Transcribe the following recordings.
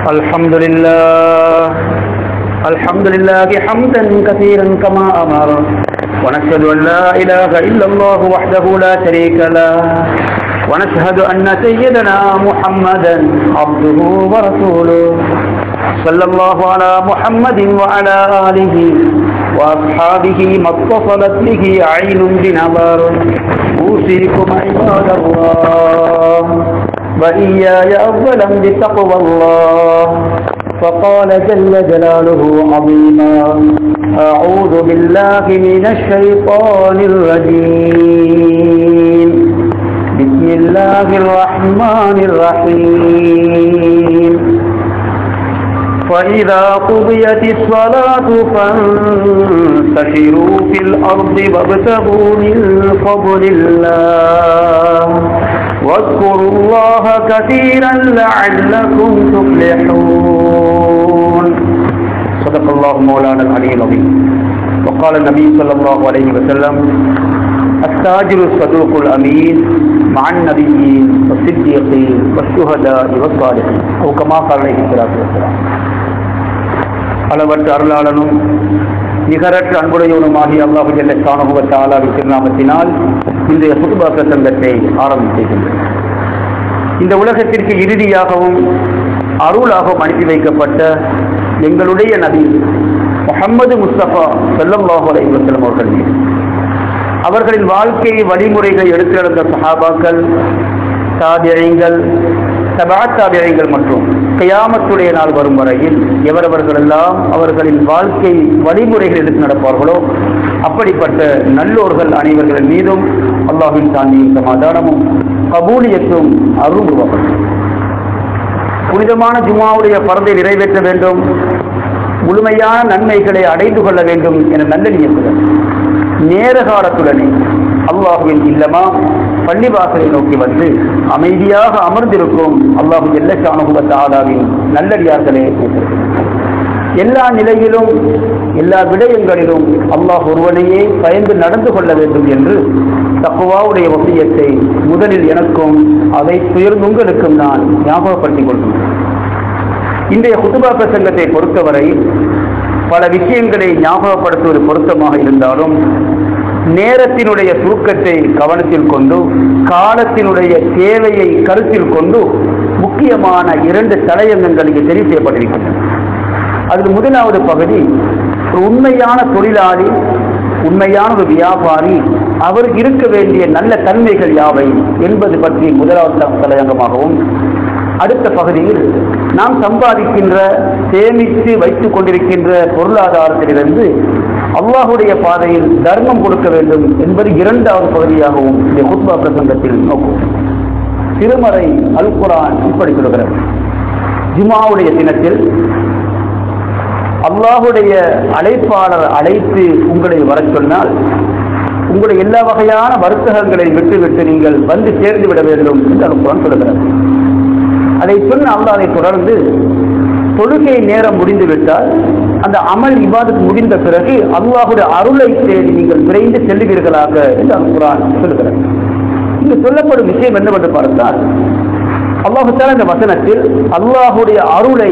الحمد لله الحمد لله حمدا كثيرا كما أمر ونشهد أن لا إله إلا الله وحده لا شريك له ونشهد أن سيدنا محمدا عبده ورسوله صلى الله على محمد وعلى آله وأصحابه ما اتصلت به عين بنظر أوصيكم عباد الله وإياي أولا بتقوى الله فقال جل جلاله عظيما أعوذ بالله من الشيطان الرجيم بسم الله الرحمن الرحيم فإذا قضيت الصلاة فانتشروا في الأرض وابتغوا من فضل الله واذكروا الله كثيرا لعلكم تفلحون صدق الله مولانا العلي العظيم وقال النبي صلى الله عليه وسلم التاجر الصدوق الأمين مع النبيين والصديقين والشهداء والصالحين أو كما قال عليه الصلاة والسلام அளவற்ற அருளாளனும் நிகரற்ற அன்புடையவனுமாகிய அல்லாஹு ஜல்ல சாணுபவத்த ஆலாவின் திருநாமத்தினால் இன்றைய சுத்துபா பிரசங்கத்தை ஆரம்பிக்கின்றேன் இந்த உலகத்திற்கு இறுதியாகவும் அருளாகவும் அனுப்பி வைக்கப்பட்ட எங்களுடைய நபி முகம்மது முஸ்தபா செல்லல்லாஹு அலைஹி வஸல்லம் அவர்கள் மீது அவர்களின் வாழ்க்கை வழிமுறைகளை எடுத்து நடந்த சஹாபாக்கள் தாபியங்கள் தபா தாபியங்கள் மற்றும் கயாமத்துடைய நாள் வரும் வரையில் எவரவர்கள் எல்லாம் அவர்களின் வாழ்க்கை வழிமுறைகள் எடுத்து நடப்பார்களோ அப்படிப்பட்ட நல்லோர்கள் அனைவர்கள் மீதும் அல்லாஹின் சாந்தியும் சமாதானமும் கபூலியத்தும் அருள்வார்கள் புனிதமான ஜுமாவுடைய பரதை நிறைவேற்ற வேண்டும் முழுமையான நன்மைகளை அடைந்து கொள்ள வேண்டும் என நல்ல நியத்துடன் நேர காலத்துடனே அல்லாஹுவின் இல்லமா பள்ளிவாசலை நோக்கி வந்து அமைதியாக அமர்ந்திருக்கும் அல்லாஹு எல்லச்சானுகுவத்த ஆலாவின் நல்லடியார்களே எல்லா நிலையிலும் எல்லா விடயங்களிலும் அல்லாஹ் ஒருவனையே பயந்து நடந்து கொள்ள வேண்டும் என்று தக்குவாவுடைய வசியத்தை முதலில் எனக்கும் அதை துயர்ந்து உங்களுக்கும் நான் ஞாபகப்படுத்திக் கொள்கிறேன் இன்றைய குத்துபா பிரசங்கத்தை பொறுத்தவரை பல விஷயங்களை ஞாபகப்படுத்துவது பொருத்தமாக இருந்தாலும் நேரத்தினுடைய சுருக்கத்தை கவனத்தில் கொண்டு காலத்தினுடைய தேவையை கருத்தில் கொண்டு முக்கியமான இரண்டு தலையங்கங்கள் இங்கு தெரிவு செய்யப்பட்டிருக்கின்றன அதில் முதலாவது பகுதி ஒரு உண்மையான தொழிலாளி உண்மையான ஒரு வியாபாரி அவருக்கு இருக்க வேண்டிய நல்ல தன்மைகள் யாவை என்பது பற்றி முதலாவது தலையங்கமாகவும் அடுத்த பகுதியில் நாம் சம்பாதிக்கின்ற சேமித்து வைத்துக் கொண்டிருக்கின்ற பொருளாதாரத்திலிருந்து அல்லாஹுடைய பாதையில் தர்மம் கொடுக்க வேண்டும் என்பது இரண்டாவது பகுதியாகவும் இந்த குத்பா பிரசங்கத்தில் நோக்கும் திருமறை அல் குரான் இப்படி சொல்கிறது ஜுமாவுடைய தினத்தில் அல்லாஹுடைய அழைப்பாளர் அழைத்து உங்களை வர சொன்னால் உங்களுடைய எல்லா வகையான வர்த்தகங்களை விட்டுவிட்டு நீங்கள் வந்து சேர்ந்து விட வேண்டும் என்று அல் குரான் சொல்கிறது அதை சொன்ன அல்லாஹ் அதை தொடர்ந்து தொழுகை நேரம் முடிந்து விட்டால் அந்த அமல் இபாதத்து முடிந்த பிறகு அல்லாஹுடைய அருளை தேடி நீங்கள் விரைந்து செல்லுவீர்களாக என்று அந்த குரான் சொல்லுகிறார் இங்கு சொல்லப்படும் விஷயம் என்னவென்று பார்த்தால் அல்லாஹுத்தால இந்த வசனத்தில் அல்லாஹுடைய அருளை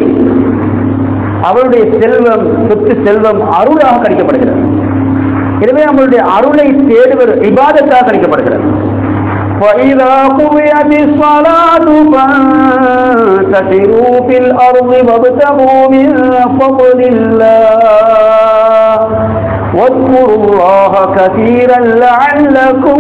அவருடைய செல்வம் சொத்து செல்வம் அருளாக கணிக்கப்படுகிறது எனவே நம்மளுடைய அருளை தேடுவது இபாதத்தாக கணிக்கப்படுகிறது وإذا قضيت الصلاة فانتشروا في الأرض وابتغوا من فضل الله واذكروا الله كثيرا لعلكم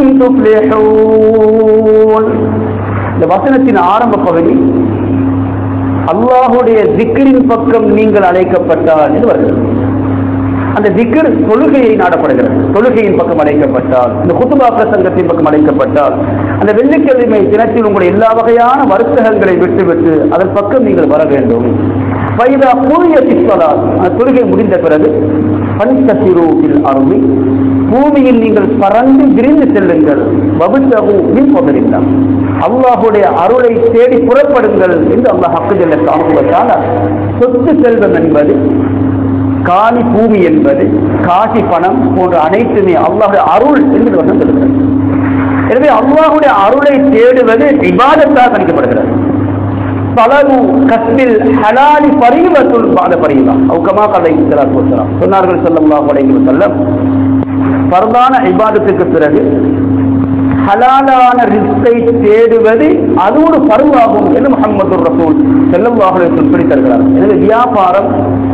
تفلحون இந்த வசனத்தின் ஆரம்ப பகுதி அல்லாஹுடைய திக்கரின் பக்கம் நீங்கள் அழைக்கப்பட்டால் என்று வருகிறது அந்த திக்கர் தொழுகையை நாடப்படுகிறது தொழுகையின் பக்கம் அழைக்கப்பட்டால் இந்த குத்துபா பிரசங்கத்தின் பக்கம் அழைக்கப்பட்டால் அந்த வெள்ளிக்கிழமை தினத்தில் உங்களுடைய எல்லா வகையான வர்த்தகங்களை விட்டுவிட்டு அதன் பக்கம் நீங்கள் வர வேண்டும் வயதா பூரிய சிஸ்வலால் அந்த தொழுகை முடிந்த பிறகு பஞ்சசிரூபில் அருமை பூமியில் நீங்கள் பறந்து விரிந்து செல்லுங்கள் வபுத்தகு மின் பகுதியில் அல்லாஹுடைய அருளை தேடி புறப்படுங்கள் என்று அல்லாஹ் ஹக்குஜல்ல காணுவதால் சொத்து செல்வம் என்பது காணி பூமி என்பது காசி பணம் போன்ற அனைத்துமே அல்லாஹுடைய அருள் என்று வசனம் சொல்கிறது எனவே அல்லாஹுடைய அருளை தேடுவது இபாதத்தாக கணிக்கப்படுகிறது தலவு கஸ்பில் ஹலாலி பரீவத்துல் பாத பரீவா அவுக்கமா கலை சொன்னார்கள் ஸல்லல்லாஹு அலைஹி வஸல்லம் பரதான இபாதத்துக்கு பிறகு ஹலாலான ரிஸ்கை தேடுவது அது ஒரு பருவாகும் என்று முகமது ரசூல் ஸல்லல்லாஹு அலைஹி வஸல்லம் சொல்லி தருகிறார் எனவே வியாபாரம்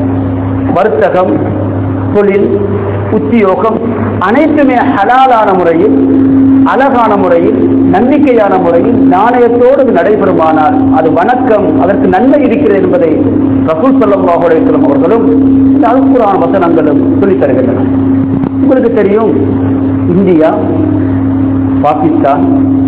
வர்த்தகம் தொழில் உத்தியோகம் அனைத்துமே ஹலாலான முறையில் அழகான முறையில் நம்பிக்கையான முறையில் நாணயத்தோடு அது நடைபெறுமானால் அது வணக்கம் அதற்கு நன்மை இருக்கிறது என்பதை ரசூல் ஸல்லல்லாஹு அலைஹி வஸல்லம் அவர்களும் இந்த அல்குர்ஆன் வசனங்களும் சொல்லித் தருகின்றன உங்களுக்கு தெரியும் India Pakistan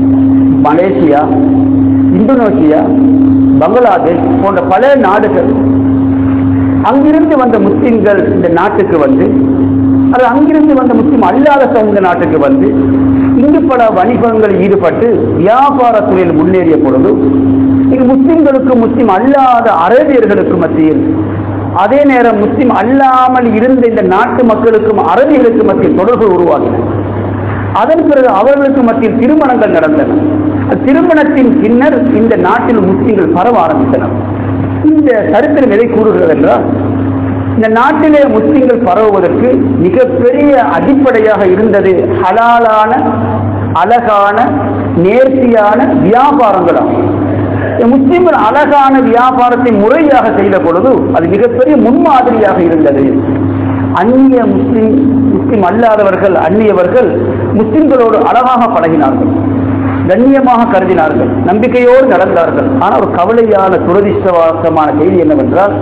Malaysia Indonesia Bangladesh போன்ற பல நாடுகள் அங்கிருந்து வந்த முஸ்லிம்கள் இந்த நாட்டுக்கு வந்து அது அங்கிருந்து வந்த முஸ்லிம் அல்லாத இந்த நாட்டுக்கு வந்து இங்கு பல வணிகங்களில் ஈடுபட்டு வியாபார தொழில் முன்னேறிய பொழுது இங்கு முஸ்லிம்களுக்கு முஸ்லிம் அல்லாத அரேபியர்களுக்கு மத்தியில் அதே நேரம் முஸ்லிம் அல்லாமல் இருந்த இந்த நாட்டு மக்களுக்கும் அரபிகளுக்கு மத்தியில் தொடர்பு உருவாகின அதன் பிறகு அவர்களுக்கு மத்தியில் திருமணங்கள் நடந்தன திருமணத்தின் பின்னர் இந்த நாட்டில் முஸ்லிம்கள் பரவ ஆரம்பித்தனர் இந்த சரித்திரம் எதை கூறுகிறது என்றால் இந்த நாட்டிலே முஸ்லிம்கள் பரவுவதற்கு மிகப்பெரிய அடிப்படையாக இருந்தது ஹலாலான அழகான நேர்த்தியான வியாபாரங்களாகும் முஸ்லிம்கள் அழகான வியாபாரத்தை முறையாக செய்த பொழுது அது மிகப்பெரிய முன்மாதிரியாக இருந்தது அந்நிய முஸ்லிம் முஸ்லிம் அல்லாதவர்கள் அந்நியவர்கள் முஸ்லிம்களோடு அழகாக பழகினார்கள் கண்ணியமாக கருதினார்கள் நம்பிக்கையோடு நடந்தார்கள் ஆனால் ஒரு கவலையான துரதிருஷ்டவாசமான செய்தி என்னவென்றால்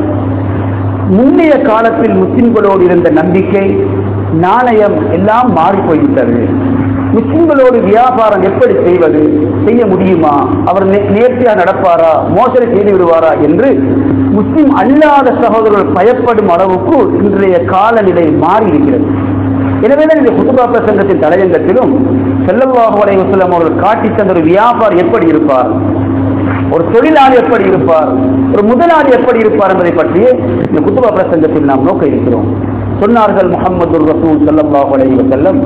முன்னைய காலத்தில் முஸ்லிம்களோடு இருந்த நம்பிக்கை நாணயம் எல்லாம் மாறி போய்விட்டது முஸ்லிம்களோடு வியாபாரம் எப்படி செய்வது செய்ய முடியுமா அவர் நேர்த்தியாக நடப்பாரா மோசடி செய்து விடுவாரா என்று முஸ்லிம் அல்லாத சகோதரர்கள் பயப்படும் அளவுக்கு இன்றைய காலநிலை மாறி இருக்கிறது எனவே இந்த குதுபா பிரசங்கத்தின் தலையங்கத்திலும் செல்லவாக வலை வசலம் அவர்கள் காட்டி தந்த ஒரு வியாபாரி எப்படி இருப்பார் ஒரு தொழிலாளி எப்படி இருப்பார் ஒரு முதலாளி எப்படி இருப்பார் என்பதை பற்றியே இந்த குத்துபா பிரசங்கத்தில் நாம் நோக்க இருக்கிறோம் சொன்னார்கள் முகமது ரசூல் சல்லாஹ் அலை வசல்லம்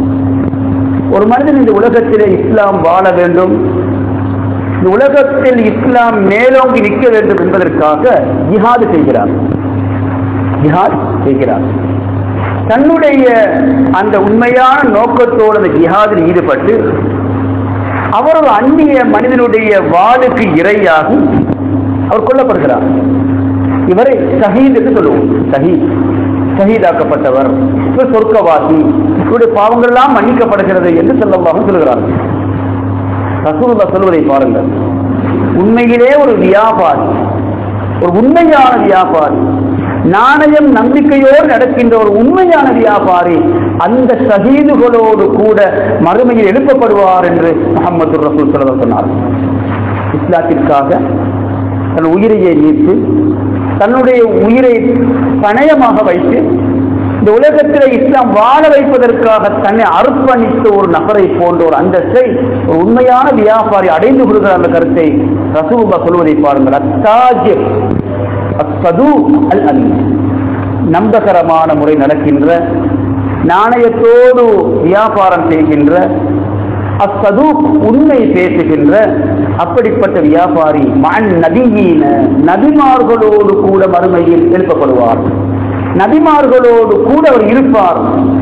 ஒரு மனிதன் இந்த உலகத்திலே இஸ்லாம் வாழ வேண்டும் இந்த உலகத்தில் இஸ்லாம் மேலோங்கி நிற்க வேண்டும் என்பதற்காக ஜிஹாது செய்கிறார் ஜிஹாத் செய்கிறார் தன்னுடைய அந்த உண்மையான நோக்கத்தோடு அந்த ஜிஹாதில் ஈடுபட்டு அவர் ஒரு அந்நிய மனிதனுடைய வாளுக்கு இரையாகி அவர் கொல்லப்படுகிறார் இவரை ஷஹீத் என்று சொல்லுவோம் ஷஹீத் ஷஹீதாக்கப்பட்டவர் இவர் சொர்க்கவாசி இவருடைய பாவங்கள் எல்லாம் மன்னிக்கப்படுகிறது என்று சொல்லமாக சொல்கிறார்கள் ரசூலுல்லா சொல்வதை பாருங்கள் உண்மையிலே ஒரு வியாபாரி ஒரு உண்மையான வியாபாரி நாணயம் நம்பிக்கையோடு நடக்கின்ற ஒரு உண்மையான வியாபாரி அந்த ஷஹீதுகளோடு கூட மறுமையில் எழுப்பப்படுவார் என்று முகமது ரசூல் சொல்ல சொன்னார் இஸ்லாத்திற்காக தன் உயிரையை நீத்து தன்னுடைய உயிரை பணயமாக வைத்து இந்த உலகத்தில் இஸ்லாம் வாழ வைப்பதற்காக தன்னை அர்ப்பணித்த ஒரு நபரை போன்ற ஒரு அந்தஸ்தை ஒரு உண்மையான வியாபாரி அடைந்து கொள்கிற அந்த கருத்தை ரசூபா சொல்வதை பாருங்கள் அத்தாஜ் அஸ்பது அல் அல் நம்பகரமான முறை நடக்கின்ற நாணயத்தோடு வியாபாரம் செய்கின்ற அஸ்பது உண்மை பேசுகின்ற அப்படிப்பட்ட வியாபாரி மண் நதியீன நபிமார்களோடு கூட மறுமையில் எழுப்பப்படுவார் நபிமார்களோடு கூட அவர் இருப்பார்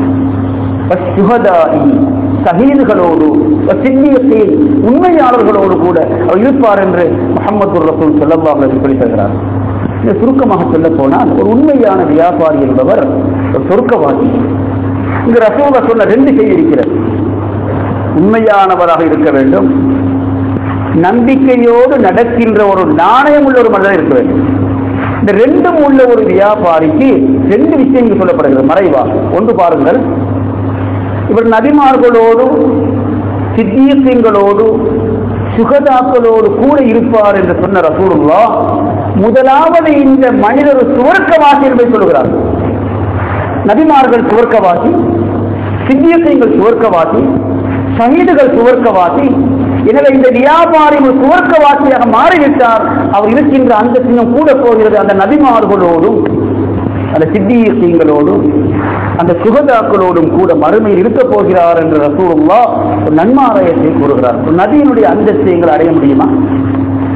சஹீதுகளோடு சிந்தியத்தில் உண்மையாளர்களோடு கூட அவர் இருப்பார் என்று முகமது ரசூல் சொல்லல்லாஹ் சொல்லி தருகிறார் இந்த சுருக்கமாக சொல்ல போனால் ஒரு உண்மையான வியாபாரி என்பவர் ஒரு சொருக்கவாதி இங்கு ரசூலா சொன்ன ரெண்டு செய்தி இருக்கிறது உண்மையானவராக இருக்க வேண்டும் நம்பிக்கையோடு நடக்கின்ற ஒரு நாணயம் உள்ள ஒரு மனிதர் இருக்க வேண்டும் இந்த ரெண்டும் உள்ள ஒரு வியாபாரிக்கு ரெண்டு விஷயங்கள் சொல்லப்படுகிறது மறைவாக ஒன்று பாருங்கள் இவர் நபிமார்களோடு சித்தியங்களோடு சுகதாக்களோடு கூட இருப்பார் என்று சொன்ன ரசூலுல்லா முதலாவது இந்த மனிதர் சுவர்க்கவாசி என்பதை சொல்கிறார் நபிமார்கள் சுவர்க்கவாசி சித்தியங்கள் சுவர்க்கவாசி ஷஹீதுகள் சுவர்க்கவாசி எனவே இந்த வியாபாரி ஒரு சுவர்க்கவாசியாக மாறிவிட்டார் அவர் இருக்கின்ற அந்த சின்னம் கூட போகிறது அந்த நபிமார்களோடும் அந்த சித்தியங்களோடும் அந்த சுகதாக்களோடும் கூட மறுமையில் இருக்க போகிறார் என்று ரசூலுல்லா ஒரு நன்மாராயத்தை கூறுகிறார் ஒரு நபியினுடைய அந்தஸ்தை எங்களை அடைய முடியுமா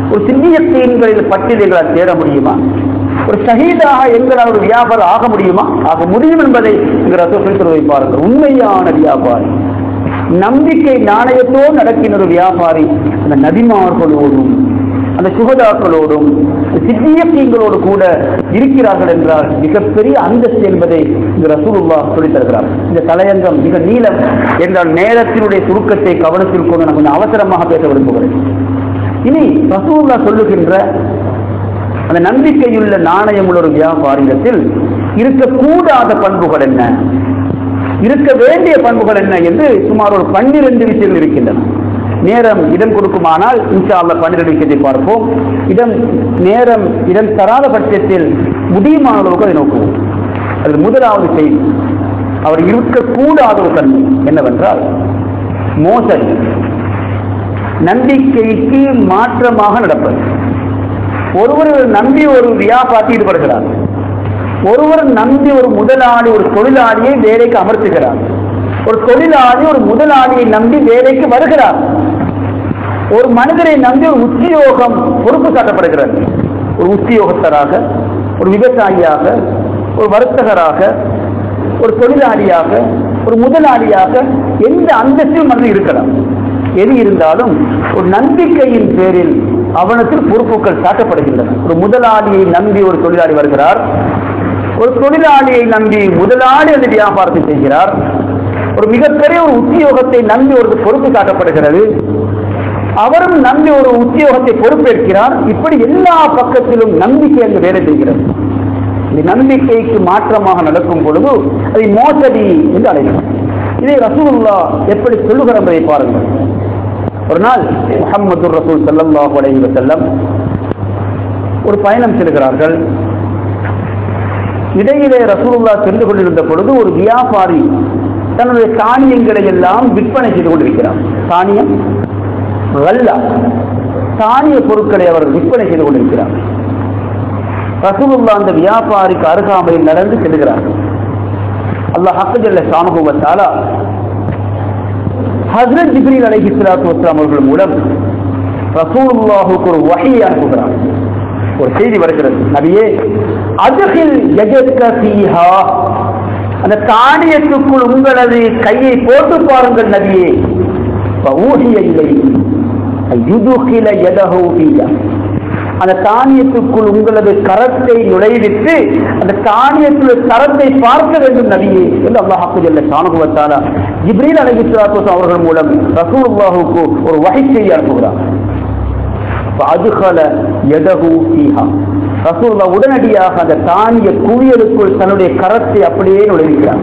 ஒரு சிறிய தீன்களில் பட்டியல்களால் தேட முடியுமா ஒரு ஷஹீதாக எங்களால் ஒரு வியாபாரம் ஆக முடியுமா ஆக முடியும் என்பதை இங்கு ரசூல் சொல்வதை பாருங்கள் உண்மையான வியாபாரி நம்பிக்கை நாணயத்தோடு நடக்கின்ற ஒரு வியாபாரி அந்த நபிமார்களோடும் அந்த சுகதாக்களோடும் சித்தியக்கீங்களோடு கூட இருக்கிறார்கள் என்றால் மிகப்பெரிய அந்தஸ்து என்பதை இந்த ரசூலுல்லா சொல்லித் தருகிறார் இந்த தலையங்கம் மிக நீளம் என்றால் நேரத்தினுடைய சுருக்கத்தை கவனத்தில் கொண்டு நான் கொஞ்சம் அவசரமாக பேச விரும்புகிறேன் இனி ரசூல்லா சொல்லுகின்ற அந்த நம்பிக்கையுள்ள நாணயமுள்ள ஒரு வியாபாரிடத்தில் இருக்கக்கூடாத பண்புகள் என்ன இருக்க வேண்டிய பண்புகள் என்ன என்று சுமார் ஒரு பன்னிரண்டு விஷயங்கள் இருக்கின்றன நேரம் இடம் கொடுக்குமானால் இன்ஷா அல்லா பன்னிரண்டு விஷயத்தை பார்ப்போம் இடம் நேரம் இடம் தராத பட்சத்தில் முடியுமான அளவுக்கு அதை நோக்குவோம் அது முதலாவது செய்தி அவர் இருக்கக்கூடாத ஒரு தன்மை என்னவென்றால் மோசடி நம்பிக்கைக்கு மாற்றமாக நடப்பது ஒருவர் நம்பி ஒரு வியாபாரத்தில் ஈடுபடுகிறார் ஒருவர் நம்பி ஒரு முதலாளி ஒரு தொழிலாளியை வேலைக்கு அமர்த்துகிறார் ஒரு தொழிலாளி ஒரு முதலாளியை நம்பி வேலைக்கு வருகிறார் ஒரு மனிதரை நம்பி ஒரு உத்தியோகம் பொறுப்பு காட்டப்படுகிறது ஒரு உத்தியோகத்தராக ஒரு விவசாயியாக ஒரு வர்த்தகராக ஒரு தொழிலாளியாக ஒரு முதலாளியாக எந்த அந்தஸ்திலும் மனிதன் இருக்கலாம் எது இருந்தாலும் ஒரு நம்பிக்கையின் பேரில் அவனத்தில் பொறுப்புகள் சாட்டப்படுகின்றன ஒரு முதலாளியை நம்பி ஒரு தொழிலாளி வருகிறார் ஒரு தொழிலாளியை நம்பி முதலாளி அந்த வியாபாரத்தை செய்கிறார் ஒரு மிகப்பெரிய ஒரு உத்தியோகத்தை நம்பி ஒரு பொறுப்பு காட்டப்படுகிறது அவரும் நம்பி ஒரு உத்தியோகத்தை பொறுப்பேற்கிறார் இப்படி எல்லா பக்கத்திலும் நம்பிக்கை அங்கு வேலை செய்கிறது இந்த நம்பிக்கைக்கு மாற்றமாக நடக்கும் பொழுது அதை மோசடி என்று அழைக்கிறோம் இதை ரசூலுல்லா எப்படி சொல்லுகிற என்பதை பாருங்கள் ஒரு நாள் முகமது ரசூல் சல்லாஹூ அலைஹி வஸல்லம் ஒரு பயணம் செல்கிறார்கள் இடையிலே ரசூலுல்லா சென்று கொண்டிருந்த பொழுது ஒரு வியாபாரி தன்னுடைய தானியங்களை எல்லாம் விற்பனை செய்து கொண்டிருக்கிறார் தானியம் ரல்லா தானிய பொருட்களை அவர் விற்பனை செய்து கொண்டிருக்கிறார் ரசூலுல்லா அந்த வியாபாரிக்கு அருகாமையில் நடந்து செல்கிறார்கள் அல்லாஹ் ஹக்கஜல்ல சானுபவத்தாலா ஹஸ்ரத் ஜிப்ரீல் அலைஹி ஸலாத்து வஸலாம் அவர்கள் மூலம் ரசூலுல்லாஹுக்கு ஒரு வஹீயை அனுப்புகிறார் ஒரு செய்தி வருகிறது நபியே அதுகில் யஜக்க ஃபீஹா அந்த தானியத்துக்குள் உங்களது கையை போட்டு பாருங்கள் நபியே ஊழிய இல்லை யுதுகில யதஹு ஃபீஹா அந்த தானியத்துக்குள் உங்களது கரத்தை நுழைவித்து அந்த தானியத்தில் தரத்தை பார்க்க வேண்டும் நபியே என்று அல்லாஹாக்கு ஜல்ல சாணுகுவத்தாலா ஜிப்ரீல் அலஹிஸ்லாத்து அவர்கள் மூலம் ரசூலுல்லாஹுக்கு ஒரு வகை செய்தி அனுப்புகிறார் அதுகல எதகு ஃபீஹா ரசூல்லா உடனடியாக அந்த தானிய குவியலுக்குள் தன்னுடைய கரத்தை அப்படியே நுழைவிக்கிறார்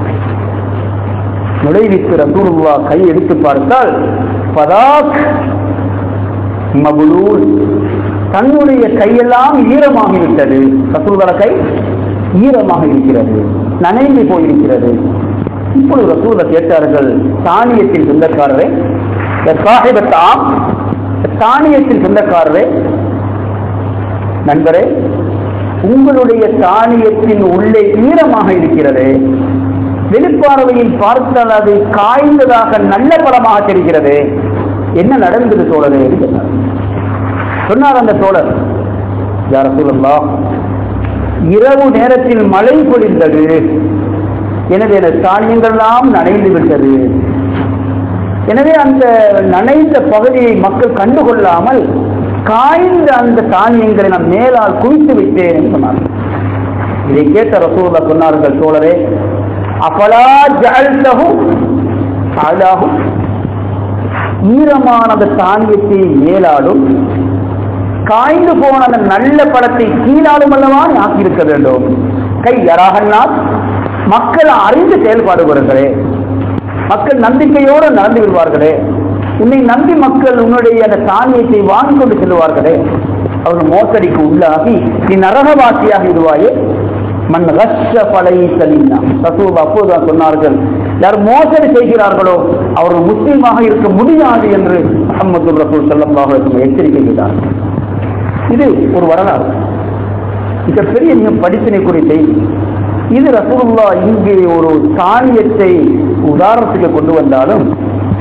நுழைவித்து ரசூலுல்லா கை எடுத்து பார்த்தால் பதாக் மபுலூல் தன்னுடைய கையெல்லாம் ஈரமாகிவிட்டது ரசூல்கள கை ஈரமாக இருக்கிறது நனைந்து போயிருக்கிறது இப்பொழுது ரசூல கேட்டார்கள் தானியத்தின் சொந்தக்காரரே சாஹிபத்தாம் தானியத்தின் சொந்தக்காரரே நண்பரே உங்களுடைய தானியத்தின் உள்ளே ஈரமாக இருக்கிறது வெளிப்பார்வையில் பார்த்தால் அது காய்ந்ததாக நல்ல படமாக தெரிகிறது என்ன நடந்தது தோழரே என்று சொன்னார் சொன்னார் அந்த தோழர் யார சொல்லலாம் இரவு நேரத்தில் மழை பொழிந்தது எனவே எனது தானியங்கள்லாம் நனைந்து விட்டது எனவே அந்த நனைந்த பகுதியை மக்கள் கண்டுகொள்ளாமல் காய்ந்த அந்த தானியங்களை நான் மேலால் குவித்து விட்டேன் என்று சொன்னார் இதை கேட்ட ரசூல்லா சொன்னார்கள் தோழரே அபலா ஜஅல்தஹு அலாஹு ஈரமான அந்த தானியத்தை மேலாலும் காய்ந்து போன அந்த நல்ல படத்தை கீழாலும் அல்லவா நீ ஆக்கியிருக்க வேண்டும் கை யராகனால் மக்கள் அறிந்து செயல்பாடுவார்களே மக்கள் நம்பிக்கையோடு நடந்து விடுவார்களே உன்னை நம்பி மக்கள் உன்னுடைய அந்த தானியத்தை வாங்கி கொண்டு செல்வார்களே அவர்கள் மோசடிக்கு உள்ளாகி நீ நரகவாசியாக விடுவாயே மண் ரஷ பலை சலீனா ரசூல் அப்போதுதான் சொன்னார்கள் யார் மோசடி செய்கிறார்களோ அவர்கள் முஸ்லீமாக இருக்க முடியாது என்று முகமது ரசூல் செல்லமாக எச்சரிக்கை செய்தார் இது ஒரு வரலாறு மிக பெரிய மிக படிப்பினைக்குரிய செய்தி இது ரசூலுல்லா இங்கே ஒரு தானியத்தை உதாரணத்துக்கு கொண்டு வந்தாலும்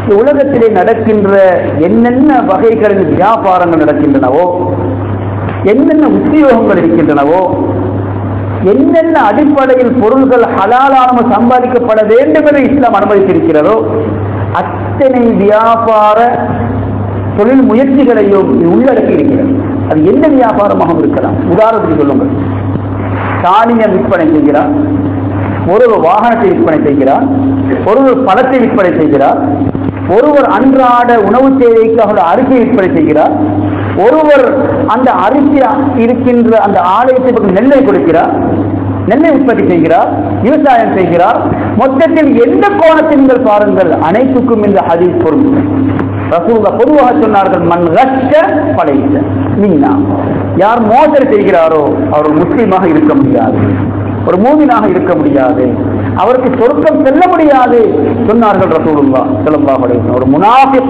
இந்த உலகத்திலே நடக்கின்ற என்னென்ன வகைகளில் வியாபாரங்கள் நடக்கின்றனவோ என்னென்ன உத்தியோகங்கள் இருக்கின்றனவோ என்னென்ன அடிப்படையில் பொருள்கள் ஹலாலான சம்பாதிக்கப்பட வேண்டும் என்று இஸ்லாம் அனுமதித்திருக்கிறதோ அத்தனை வியாபார தொழில் முயற்சிகளையும் இது உள்ளடக்கி இருக்கிறது அது என்ன வியாபாரமாக இருக்கலாம் உதாரணத்துக்கு சொல்லுங்கள் தானியம் விற்பனை செய்கிறார் ஒருவர் வாகனத்தை விற்பனை செய்கிறார் ஒருவர் பழத்தை விற்பனை செய்கிறார் ஒருவர் அன்றாட உணவு தேவைக்காக அரிசி விற்பனை செய்கிறார் ஒருவர் அந்த அரிசி இருக்கின்ற அந்த ஆலயத்திற்கு நெல்லை கொடுக்கிறார் நெல்லை உற்பத்தி செய்கிறார் விவசாயம் செய்கிறார் மொத்தத்தில் எந்த கோணத்தில் நீங்கள் பாருங்கள் அனைத்துக்கும் இந்த ஹதீஸ் பொருள் ரசூல்லா பொதுவாக சொன்னார்கள் மண் ரஷ்ட படைத்த மீனா யார் மோசடி செய்கிறாரோ அவர் முஸ்லீமாக இருக்க முடியாது ஒரு மூமினாக இருக்க முடியாது அவருக்கு சொர்க்கம் செல்ல முடியாது சொன்னார்கள் ரசூலுல்லா ஸல்லல்லாஹு அலைஹி வஸல்லம் ஒரு முனாஃபிக்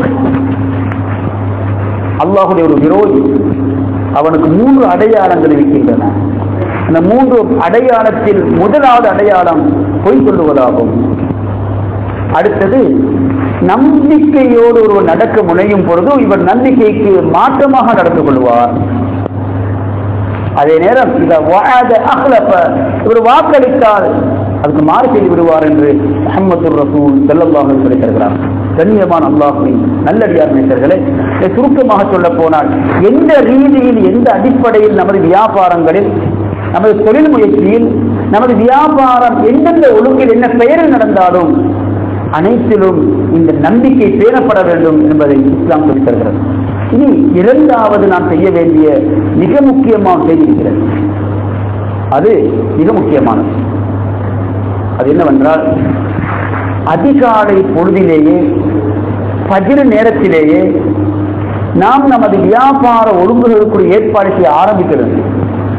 அல்லாஹுடைய ஒரு விரோதி அவனுக்கு மூன்று அடையாளங்கள் இருக்கின்றன அந்த மூன்று அடையாளத்தில் முதலாவது அடையாளம் பொய் சொல்லுவதாகும் அடுத்தது நம்பிக்கையோடு ஒருவர் நடக்க முனையும் பொழுது இவர் நம்பிக்கைக்கு மாற்றமாக நடந்து கொள்வார் அதே நேரம் இந்த வாத அஹ்லப இவர் வாக்களித்தால் அதுக்கு மாறு செய்து விடுவார் என்று அஹமது ரசூல் செல்லல்லாஹ் கிடைத்திருக்கிறார் கண்ணியமான அல்லாஹுவின் நல்லடியார் நேசர்களே இதை சுருக்கமாக சொல்ல போனால் எந்த ரீதியில் எந்த அடிப்படையில் நமது வியாபாரங்களில் நமது தொழில் முயற்சியில் நமது வியாபாரம் எந்தெந்த ஒழுங்கில் என்ன பெயரில் நடந்தாலும் அனைத்திலும் இந்த நம்பிக்கை பேணப்பட வேண்டும் என்பதை இஸ்லாம் சொல்லித் தருகிறது இனி இரண்டாவது நாம் செய்ய வேண்டிய மிக முக்கியமான செய்தி இருக்கிறது அது மிக முக்கியமானது அது என்னவென்றால் அதிகாலை பொழுதிலேயே பகிர் நேரத்திலேயே நாம் நமது வியாபார ஒழுங்குகளுக்குரிய ஏற்பாடு செய்ய ஆரம்பிக்க வேண்டும்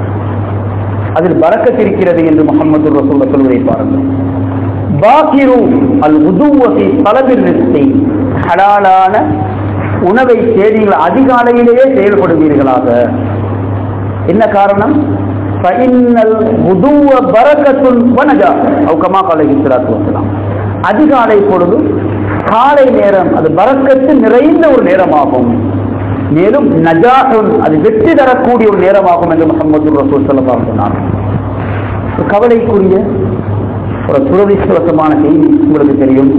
அதில் பறக்கத்திருக்கிறது என்று முகமது ரசூல்ல சொல்வதை பாருங்கள் பாக்கிரு அல் உதுவகை பலவில் நிறுத்தி ஹலாலான உணவை தேடிகள் அதிகாலையிலேயே செயல்படுவீர்களாக என்ன காரணம் ஃபைனல் உதுவ பரக்கத்துல் வனஜா அவுக்கமா காலை இஸ்லாத்து வசலாம் அதிகாலை பொழுது காலை நேரம் அது பறக்கத்து நிறைந்த ஒரு நேரமாகும் மேலும் நஜாஹுன் அது வெற்றி தரக்கூடிய ஒரு நேரமாகும் என்று முகமது ரசூல் சொல்லலாம் சொன்னார் கவலைக்குரிய ஒரு துரதிருஷ்டவசமான செய்தி உங்களுக்கு தெரியும்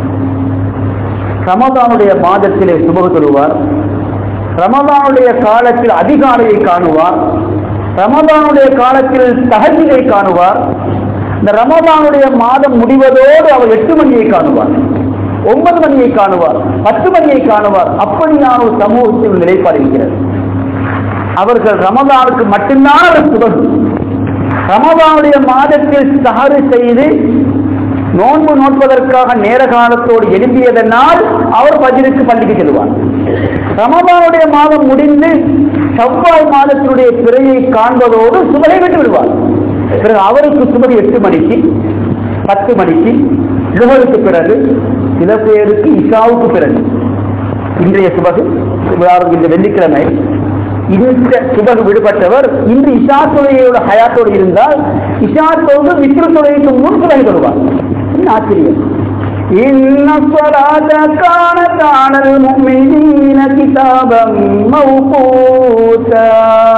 ரமதானுடைய மாதத்திலே சுபகு தொழுவார் ரமதானுடைய காலத்தில் அதிகாலையை காணுவார் ரமதானுடைய காலத்தில் தகஜிலை காணுவார் இந்த ரமதானுடைய மாதம் முடிவதோடு அவர் எட்டு மணியை காணுவார் ஒன்பது மணியை காணுவார் பத்து மணியை காணுவார் அப்படியான ஒரு சமூகத்தில் நிலைப்பாடு இருக்கிறது அவர்கள் ரமதானுக்கு மட்டும்தான் அவர் சுபகு ரமதானுடைய மாதத்தில் சஹரு செய்து நோன்பு நோட்பதற்காக நேர காலத்தோடு எழுப்பியதனால் அவர் பஜிருக்கு பள்ளிக்கு செல்வார் ரமதானுடைய மாதம் முடிந்து செவ்வாய் மாதத்தினுடைய பிறையை காண்பதோடு சுபலை விட்டு விடுவார் பிறகு அவருக்கு சுபதி எட்டு மணிக்கு பத்து மணிக்கு சுபருக்கு பிறகு சில பேருக்கு இஷாவுக்கு பிறகு இன்றைய சுபகு உதாரணம் இந்த வெள்ளிக்கிழமை இந்த சுபகு விடுபட்டவர் இன்று இஷா தொழுகையோட ஹயாத்தோடு இருந்தால் இஷா தொழுது விக்ர தொழுகைக்கு முன் சுபகை தொழுவார் என்ன ஆச்சரியம் إن الصلاة كانت على المؤمنين كتابا موقوتا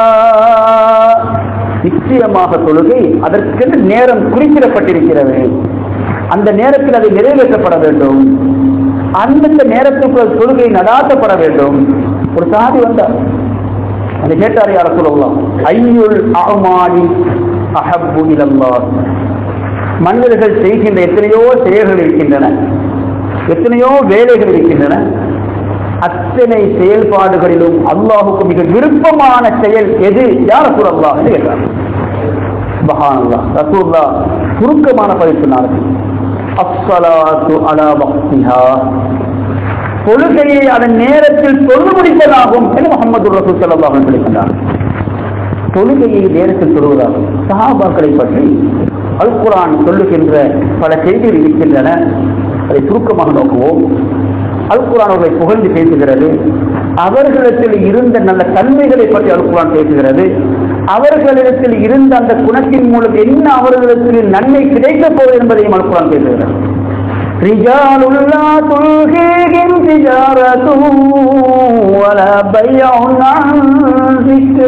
நிச்சயமாக தொழுகை அதற்கென்று நேரம் குறிப்பிடப்பட்டிருக்கிறது அந்த நேரத்தில் அது நிறைவேற்றப்பட வேண்டும் அந்தந்த நேரத்துக்குள் தொழுகை நடாத்தப்பட வேண்டும் ஒரு சாதி வந்தார் அதை கேட்டார் யார சொல்லலாம் ஐயுள் அகமானி அஹப்பு இலல்லார் மனிதர்கள் செய்கின்ற எத்தனையோ செயல்கள் இருக்கின்றன எத்தனையோ வேலைகள் இருக்கின்றன அத்தனை செயல்பாடுகளிலும் அல்லாஹுக்கு மிக விருப்பமான செயல் எது யார் ரசூல் என்று கேட்டார் சுபஹானல்லா ரசூல்லா சுருக்கமான பதில் சொன்னார்கள் அஸ்ஸலாத்து அலா வக்திஹா தொழுகையை அதன் நேரத்தில் தொழு முடிப்பதாகும் என்று முகமது ரசூல் ஸல்லல்லாஹு அலைஹி வஸல்லம் தொழுகையை நேரத்தில் தொழுவதாகும் சஹாபாக்களை பற்றி அல் குரான் சொல்லுகின்ற பல செய்திகள் இருக்கின்றன அதை சுருக்கமாக நோக்குவோம் அல் குரான் அவர்களை புகழ்ந்து பேசுகிறது அவர்களிடத்தில் இருந்த நல்ல தன்மைகளை பற்றி அல் குரான் பேசுகிறது அவர்களிடத்தில் இருந்த அந்த குணத்தின் மூலம் என்ன அவர்களிடத்தில் நன்மை கிடைக்கப் போகுது என்பதையும் அல் குரான் பேசுகிறது رجال لا تلهيهم تجارة ولا بيع عن ذكر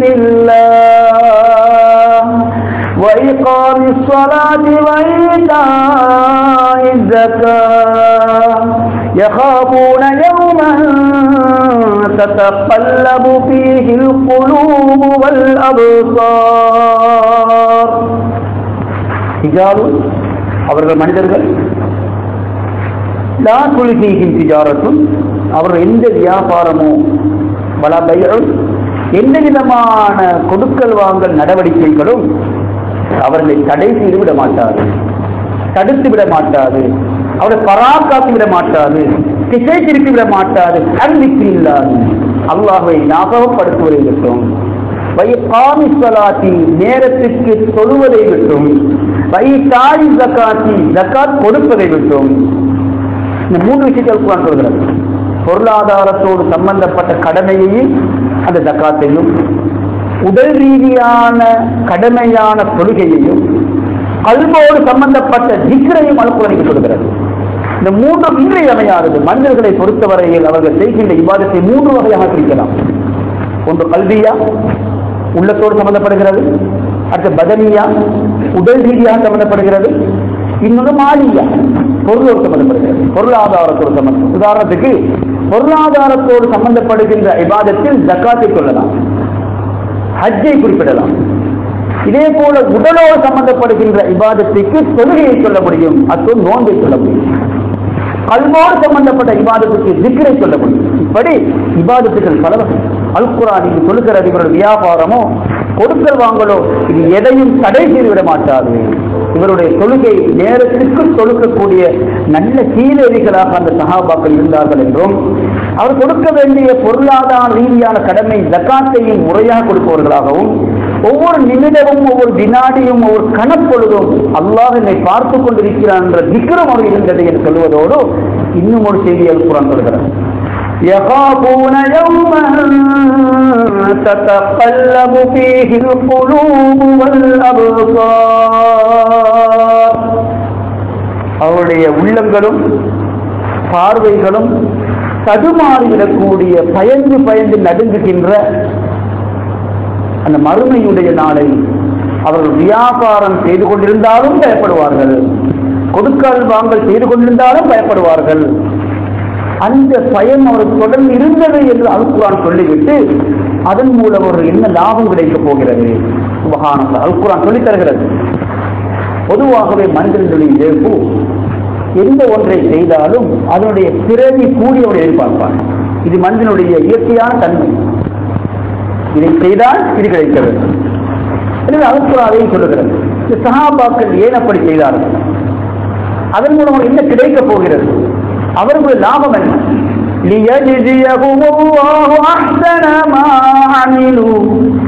الله وإقام الصلاة وإيتاء الزكاة يخافون يوما تتقلب فيه القلوب والأبصار رجال அவர்கள் மனிதர்கள் லா துல்கீகின் திஜாரத்தும் அவர்கள் எந்த வியாபாரமோ வல பயம் எந்த விதமான கொடுக்கல் வாங்கல் நடவடிக்கைகளும் அவர்களை தடை செய்து விட மாட்டாது தடுத்து விட மாட்டாது அவரை பராக்காக்கி விட மாட்டாது திசை திருப்பி விட மாட்டாது அன்பிக்கு இல்லாது அல்லாஹை ஞாபகப்படுத்துவதை விட்டும் வைகாமி சலாத்தி நேரத்திற்கு தொழுவதை விட்டும் வை தாய் ஜக்காத்தி ஜக்காத் கொடுப்பதை விட்டும் இந்த மூன்று விஷயங்கள் குரான் சொல்கிறது பொருளாதாரத்தோடு சம்பந்தப்பட்ட கடமையையும் அந்த ஜக்காத்தையும் உடல் ரீதியான கடமையான தொழுகையையும் கல்வோடு சம்பந்தப்பட்ட ஜிக்ரையும் அனுப்புவதைக்கு சொல்கிறது இந்த மூன்று இன்றியமையானது மனிதர்களை பொறுத்தவரையில் அவர்கள் செய்கின்ற விவாதத்தை மூன்று வகையாக பிரிக்கலாம் ஒன்று கல்வியா உள்ளத்தோடு சம்பந்தப்படுகிறது அடுத்து பதனியா உடல் ரீதியாக சம்பந்தப்படுகிறது இன்னொன்று மாலியா பொருளோடு சம்பந்தப்படுகிறது பொருளாதாரத்தோடு சம்பந்தம் உதாரணத்துக்கு பொருளாதாரத்தோடு சம்பந்தப்படுகின்ற இபாதத்தில் ஜக்காத்தை சொல்லலாம் ஹஜ்ஜை குறிப்பிடலாம் இதே போல உடலோடு சம்பந்தப்படுகின்ற இபாதத்துக்கு தொழுகையை சொல்ல முடியும் அத்தோடு நோன்பை சொல்ல முடியும் கல்வோடு சம்பந்தப்பட்ட இபாதத்துக்கு திக்கரை சொல்ல முடியும் இப்படி இபாதத்துகள் பல வகை அல்குரான் இது சொல்லுகிறது இவருடைய வியாபாரமோ கொடுக்கல் வாங்கலோ இது எதையும் தடை செய்துவிட மாட்டாது இவருடைய தொழுகை நேரத்திற்கு தொழுக்கக்கூடிய நல்ல சீரழிகளாக அந்த சகாபாக்கள் இருந்தார்கள் என்றும் அவர் கொடுக்க வேண்டிய பொருளாதார ரீதியான கடமை ஜக்காத்தையும் முறையாக கொடுப்பவர்களாகவும் ஒவ்வொரு நிமிடமும் ஒவ்வொரு வினாடியும் ஒவ்வொரு கணப்பொழுதும் அல்லாஹ் என்னை பார்த்து கொண்டிருக்கிறான் என்ற திக்கரம் அவர் இருந்தது என்று சொல்வதோடு இன்னும் ஒரு செய்தியை குரான் சொல்கிறார் يخافون يوما تتقلب فيه القلوب والأبصار அவருடைய உள்ளங்களும் பார்வைகளும் தடுமாறிவிடக்கூடிய பயந்து பயந்து நடுங்குகின்ற அந்த மறுமையுடைய நாளை அவர்கள் வியாபாரம் செய்து கொண்டிருந்தாலும் பயப்படுவார்கள் கொடுக்கல் வாங்கல் செய்து கொண்டிருந்தாலும் பயப்படுவார்கள் அந்த பயம் அவருக்கு தொடர்ந்து இருந்தது என்று அல்குரான் சொல்லிவிட்டு அதன் மூலம் ஒரு என்ன லாபம் கிடைக்கப் போகிறது சுபகானந்த அல்குரான் சொல்லித் தருகிறது பொதுவாகவே மனிதர்களுடைய இயல்பு எந்த ஒன்றை செய்தாலும் அதனுடைய பிறவி கூடியவரை எதிர்பார்ப்பார் இது மனிதனுடைய இயற்கையான தன்மை இதை செய்தால் இது கிடைக்கிறது எனவே அல்குரானையும் சொல்லுகிறது இந்த சகாபாக்கள் ஏன் அப்படி செய்தார்கள் அதன் மூலம் என்ன கிடைக்கப் போகிறது அவர்களுடைய லாபம் என்ன ليجزيهم الله أحسن ما عملوا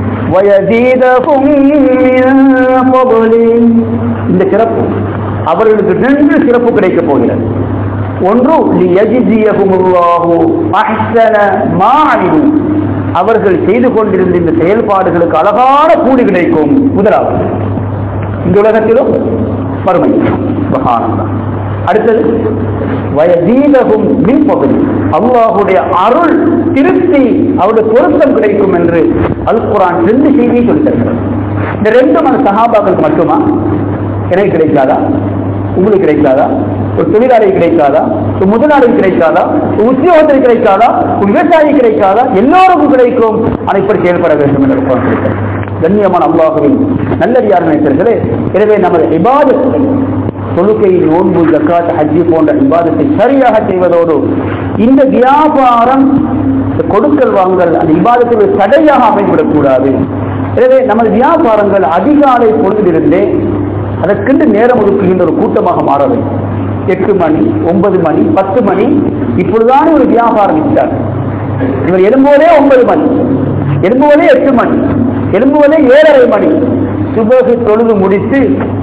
ويزيدهم من فضله இந்த சிறப்பு அவர்களுக்கு ரெண்டு சிறப்பு கிடைக்கப் போகிறது ஒன்று ليجزيهم الله أحسن ما عملوا அவர்கள் செய்து கொண்டிருந்த இந்த செயல்பாடுகளுக்கு அழகான கூலி கிடைக்கும் முதலாவது இந்த உலகத்திலும் மறுமை சுபஹானல்லாஹ் அடுத்தது வயதீதகும் மின் பகுதி அல்லாஹுடைய அருள் திருப்தி அவருடைய பொருத்தம் கிடைக்கும் என்று அல் குரான் ரெண்டு செய்தியை சொல்லி தருகிறது இந்த ரெண்டும் அந்த சகாபாக்களுக்கு மட்டுமா எனக்கு கிடைக்காதா உங்களுக்கு கிடைக்காதா ஒரு தொழிலாளி கிடைக்காதா ஒரு முதலாளி கிடைக்காதா ஒரு உத்தியோகத்தில் கிடைக்காதா ஒரு விவசாயி கிடைக்காதா எல்லோருக்கும் கிடைக்கும் ஆனால் இப்படி செயல்பட வேண்டும் என்று குரான் சொல்லித்தருகிறது. கண்ணியமான அல்லாஹுவின் நல்லடியார் நினைத்தர்களே எனவே நமது இபாதத்தை தொழுகை நோன்பு ஜக்காத் ஹஜ்ஜி போன்ற இபாதத்தை சரியாக செய்வதோடு இந்த வியாபாரம் இந்த கொடுக்கல் வாங்கல் அந்த இபாதத்துக்கு தடையாக அமைந்துவிடக்கூடாது எனவே நமது வியாபாரங்கள் அதிகாலை பொழுதிலிருந்தே அதற்கென்று நேரம் ஒதுக்குகின்ற ஒரு கூட்டமாக மாற வேண்டும் எட்டு மணி ஒன்பது மணி பத்து மணி இப்பொழுதுதான் ஒரு வியாபாரம் விட்டார் இவர் எழும்போதே ஒன்பது மணி எழும்புவதே எட்டு மணி எழும்புவதே ஏழரை மணி சுபகு தொழுது முடித்து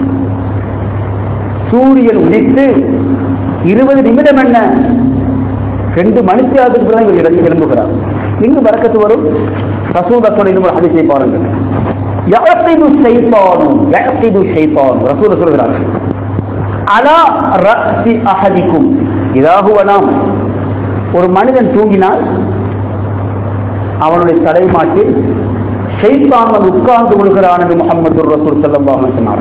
சூரியன் உதித்து இருபது நிமிடம் என்ன ரெண்டு மணிக்கு அதுக்கு பிறகு இவர் எழு- எழும்புகிறார் எங்கு வரக்கத்து வரும் ரசூலத்தோட இன்னும் ஒரு ஹதீஸை பாருங்கள் யஅகிது ஷைத்தானு யஅகிது ஷைத்தான் ரசூல் சொல்கிறார்கள் அலா ரக்சி அஹதிக்கும் இதாகுவனாம் ஒரு மனிதன் தூங்கினால் அவனுடைய தலைமாட்டில் ஷைத்தானன் உட்கார்ந்து கொள்கிறான் என்று முகமது ரசூல் செல்லம்பாக சொன்னார்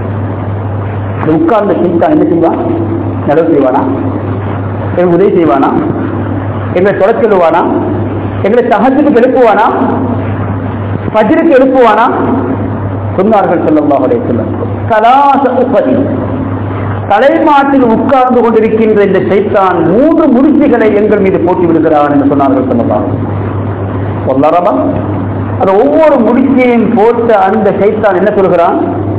அந்த உட்கார்ந்த ஷைத்தான் என்ன செய்வான் நடவு செய்வானா எனக்கு உதவி செய்வானா எங்களை தொலை சொல்லுவானா எங்களை தகத்துக்கு எழுப்புவானா பஜருக்கு எழுப்புவானா சொன்னார்கள் செல்லம்பாக செல்லம் கலாசபதி தலைமாட்டில் உட்கார்ந்து கொண்டிருக்கின்ற இந்த சைத்தான் மூன்று முடிச்சுகளை எங்கள் மீது போட்டி விடுகிறான் என்று சொன்னார்கள் செல்லம்பாக சொல்லறவா அது ஒவ்வொரு முடிச்சையும் போட்ட அந்த சைத்தான் என்ன சொல்கிறான்